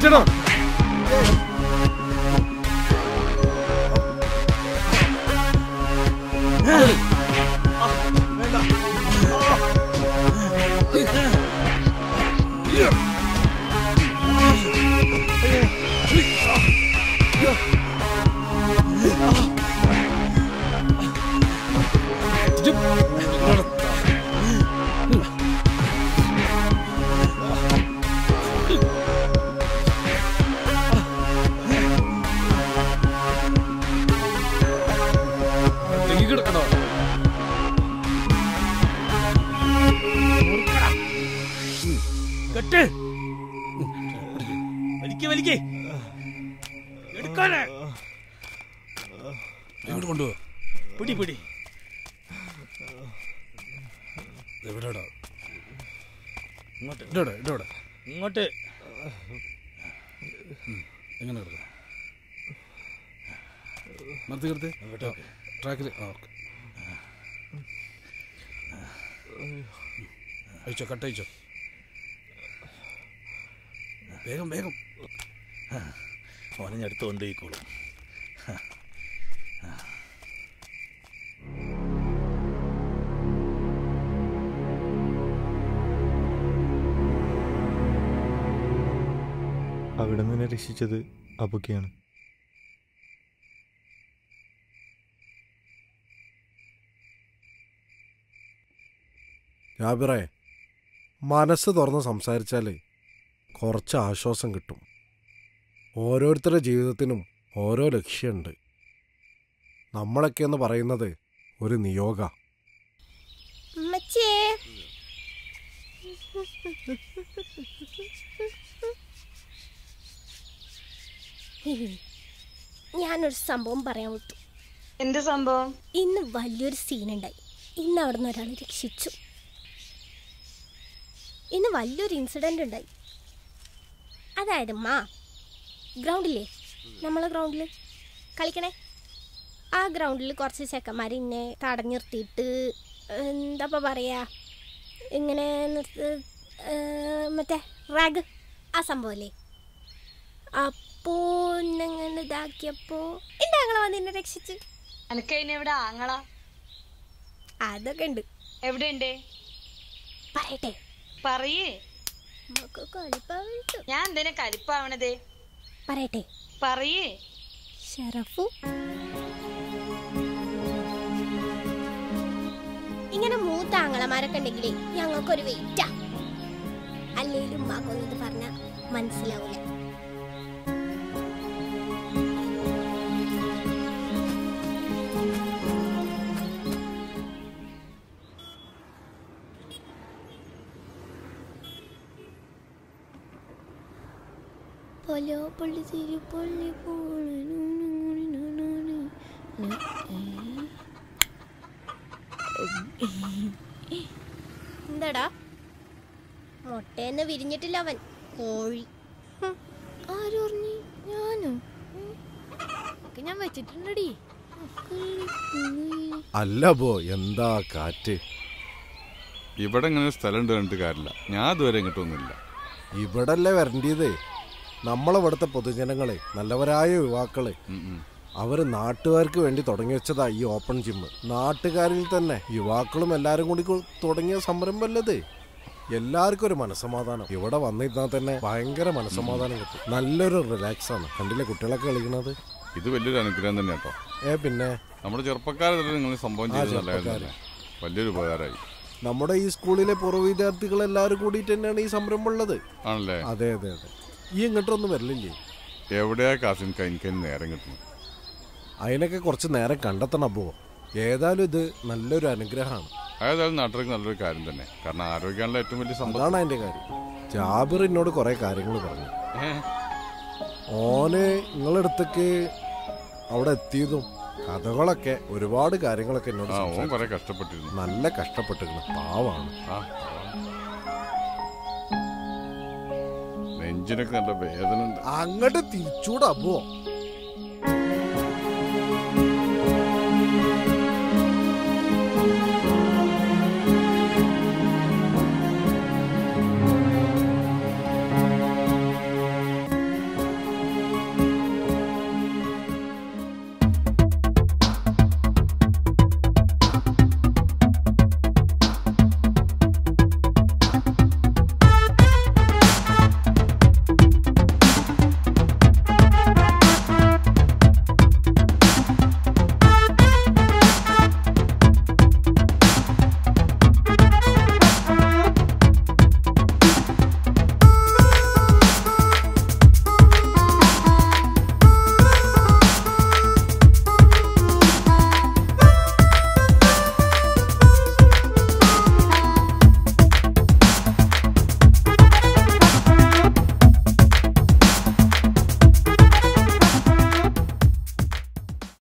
കെട്ടടാ കിടക്കണോ കെട്ട് വലിക്ക് വലിക്ക് എടുക്കാനേ എങ്ങോട്ട് കൊണ്ടുപോ പിടി പിടി എവിടെടാ ഇങ്ങോട്ട് ഇടോടെ ഇടോടെ ഇങ്ങോട്ട് എങ്ങനെ കിടക്കാം നിർത്തി കിടത്ത് ട്രാക്കിൽ ആ ഓക്കെ അയച്ചോ കട്ടയച്ചോ വേഗം വേഗം ഓനെ ഞാൻ എടുത്ത് കൊണ്ടുപോയിക്കോളും അവിടെ നിന്ന് രക്ഷിച്ചത് അബുക്കയാണ് ജാബിറേ മനസ്സ് തുറന്ന് സംസാരിച്ചാലേ കുറച്ച് ആശ്വാസം കിട്ടും ഓരോരുത്തരുടെ ജീവിതത്തിനും ഓരോ ലക്ഷ്യമുണ്ട് നമ്മളൊക്കെ എന്ന് പറയുന്നത് ഒരു നിയോഗ അമ്മച്ചേ ഞാനൊരു സംഭവം പറയാൻ വിട്ടു എന്ത് സംഭവം ഇന്ന് വലിയൊരു സീനുണ്ടായി ഇന്ന് അവിടുന്ന് ഒരാൾ രക്ഷിച്ചു ഇന്ന് വലിയൊരു ഇൻസിഡന്റ് ഉണ്ടായി അതായത് മാ ഗ്രൗണ്ടില്ലേ നമ്മളെ ഗ്രൗണ്ടിൽ കളിക്കണേ ആ ഗ്രൗണ്ടിൽ കുറച്ച് ചെക്കന്മാർ ഇന്നെ തടഞ്ഞു നിർത്തിയിട്ട് എന്താ പറയാ ഇങ്ങനെ നിർത്ത് ഏർ മറ്റേ റാഗ് ആ സംഭവല്ലേ അപ്പോ എന്നെങ്ങനെ ഇതാക്കിയപ്പോ എൻ്റെ ആങ്ങളെ വന്ന് എന്നെ രക്ഷിച്ച് എനക്ക് അതിന് എവിടെ ആങ്ങളാ അതൊക്കെ ഉണ്ട് എവിടെയുണ്ട് പറയട്ടെ പറയേ നമുക്ക് കളിപ്പാവിട്ടു ഞാൻ എന്തിനാ കലിപ്പാവണത് പറയട്ടെ പറയേ ഷറഫു ഇങ്ങനെ മൂത്ത ആങ്ങളമാരൊക്കെ ഉണ്ടെങ്കിലേ ഞങ്ങൾക്കൊരു വെയിറ്റാ അല്ലേലും ഉമ്മാക്കൊന്നത് പറഞ്ഞ മനസ്സിലാവൂല പൊലോ പൊള്ളി തിരി പൊള്ളി എന്താടാ മുട്ടയെന്ന് വിരിഞ്ഞിട്ടില്ല അവൻ കോഴി ആര് പറഞ്ഞു ഞാനോ ഞാൻ വെച്ചിട്ടുണ്ടടി അല്ല ബോ എന്താ കാറ്റ് ഇവിടെ ഇങ്ങനെ ഒരു സ്ഥലം ഉണ്ട് കണ്ടിട്ട് കാര്യമില്ല ഞാൻ ഇതുവരെ ഇങ്ങോട്ടൊന്നുമില്ല ഇവിടല്ലേ വരേണ്ടത് നമ്മളിവിടുത്തെ പൊതുജനങ്ങളെ നല്ലവരായ യുവാക്കളെ അവര് നാട്ടുകാർക്ക് വേണ്ടി തുടങ്ങി വെച്ചതാ ഈ ഓപ്പൺ ജിമ്മ് നാട്ടുകാരിൽ തന്നെ യുവാക്കളും എല്ലാരും കൂടി കൊ- തുടങ്ങിയ സംരംഭമല്ലത് എല്ലാവർക്കും ഒരു മനസ്സമാധാനം ഇവിടെ വന്നിരുന്നാൽ തന്നെ ഭയങ്കര മനസ്സമാധാനം കിട്ടും നല്ലൊരു റിലാക്സ് ആണ് കണ്ടില്ലേ കുട്ടികളൊക്കെ കളിക്കണത് ഇത് വലിയൊരു അനുഗ്രഹം തന്നെ കേട്ടോ ഏ പിന്നെ നമ്മുടെ ചെറുപ്പക്കാരെ തന്നെ നിങ്ങൾ സംഭവം ആ, ചെയ്തത് നല്ലതായിരുന്നു ചെറുപ്പക്കാര്. തന്നെ. വലിയൊരു ഉപകാരമായി നമ്മുടെ ഈ സ്കൂളിലെ പൂർവ്വ വിദ്യാർത്ഥികൾ എല്ലാവരും കൂടിയിട്ട് തന്നെയാണ് ഈ സംരംഭം ഉള്ളത് ആണല്ലേ അതെ അതെ അതെ ഈ ഇങ്ങോട്ടൊന്നും വരലില്ലേ എവിടെയാ കാസിൻ എനിക്ക് നേരം കിട്ടുന്നു അതിനൊക്കെ കുറച്ച് നേരം കണ്ടെത്തണം അപ്പോ ഏതായാലും ഇത് നല്ലൊരു അനുഗ്രഹമാണ് ഏതായാലും നാട്ടിലേക്ക് നല്ലൊരു കാര്യം തന്നെ കാരണം ആരോഗ്യമാണല്ലോ ഏറ്റവും വലിയ അതാണ് സമ്പത്ത് അതിന്റെ കാര്യം ജാബിർ എന്നോട് കുറെ കാര്യങ്ങൾ പറഞ്ഞു ഏ? ഓന് നിങ്ങളടുത്തേക്ക് അവിടെ എത്തിയതും കഥകളൊക്കെ ഒരുപാട് കാര്യങ്ങളൊക്കെ എന്നോട് ആ ഓൻ സംസാരിച്ചു. കുറെ കഷ്ടപ്പെട്ടിരുന്നു നല്ല കഷ്ടപ്പെട്ടിരുന്നു പാവാണ് ആ നെഞ്ചിനൊക്കെ നല്ല വേദന ഉണ്ട് അങ്ങോട്ട് തിരിച്ചൂടാ അപ്പോ